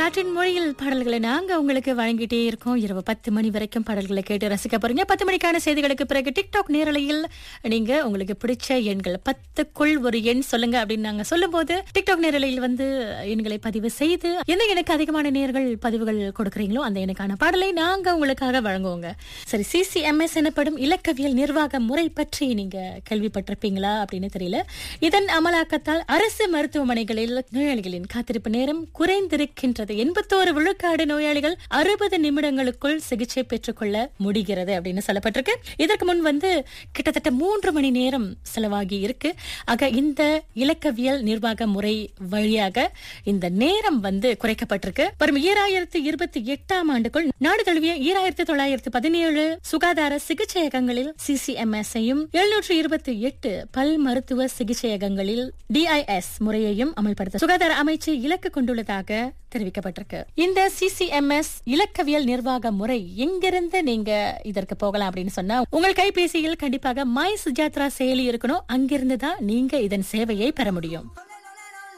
காற்றின் மொழியில் பாடல்களை நாங்க உங்களுக்கு வழங்கிட்டே இருக்கோம் இரவு பத்து மணி வரைக்கும் பாடல்களை கேட்டு ரசிக்க போறீங்க பத்து மணிக்கான செய்திகளுக்கு பிறகு டிக்டாக் நேரலையில் நீங்க உங்களுக்கு பிடிச்ச எண்கள் பத்துக்குள் ஒரு எண் சொல்லுங்க அப்படின்னு நாங்க சொல்லும்போது டிக்டாக் நேரலையில் வந்து எண்களை பதிவு செய்து எந்த எனக்கு அதிகமான நேர்கள் பதிவுகள் கொடுக்குறீங்களோ அந்த எனக்கான பாடலை நாங்க உங்களுக்காக வழங்குவோங்க சரி சிசிஎம்எஸ் எனப்படும் இலக்கவியல் நிர்வாக முறை பற்றி நீங்க கேள்விப்பட்டிருப்பீங்களா அப்படின்னு தெரியல இதன் அமலாக்கத்தால் அரசு மருத்துவமனைகளில் நோயாளிகளின் காத்திருப்பு நேரம் குறைந்திருக்கின்றது எண்பத்தோரு விழுக்காடு நோயாளிகள் அறுபது நிமிடங்களுக்குள் சிகிச்சை பெற்றுக்கொள்ள முடிகிறது அப்படின்னு சொல்லப்பட்டிருக்கு இதற்கு முன் வந்து கிட்டத்தட்ட மூன்று மணி நேரம் செலவாகி இருக்கு ஆக இந்த இலக்கவியல் நிர்வாக முறை வழியாக இந்த நேரம் வந்து குறைக்கப்பட்டிருக்கு வரும் ஈராயிரத்தி இருபத்தி எட்டாம் ஆண்டுக்குள் நாடு தழுவிய ஈராயிரத்தி தொள்ளாயிரத்தி பதினேழு சுகாதார சிகிச்சையகங்களில் சிசிஎம்எஸ் ஐயும் எழுநூற்று இருபத்தி எட்டு பல் மருத்துவ சிகிச்சையகங்களில் டிஐஎஸ் முறையையும் அமல்படுத்த சுகாதார அமைச்சு இலக்கு கொண்டுள்ளதாக தெரிவிக்கப்பட்டிருக்கு இந்த சிசிஎம்எஸ் இலக்கவியல் நிர்வாக முறை எங்கிருந்து நீங்க இதற்கு போகலாம் அப்படின்னு சொன்னா உங்கள் கைபேசியில் கண்டிப்பாக மை சுஜாத்ரா செயலி இருக்கணும் அங்கிருந்து தான் நீங்க இதன் சேவையை பெற முடியும்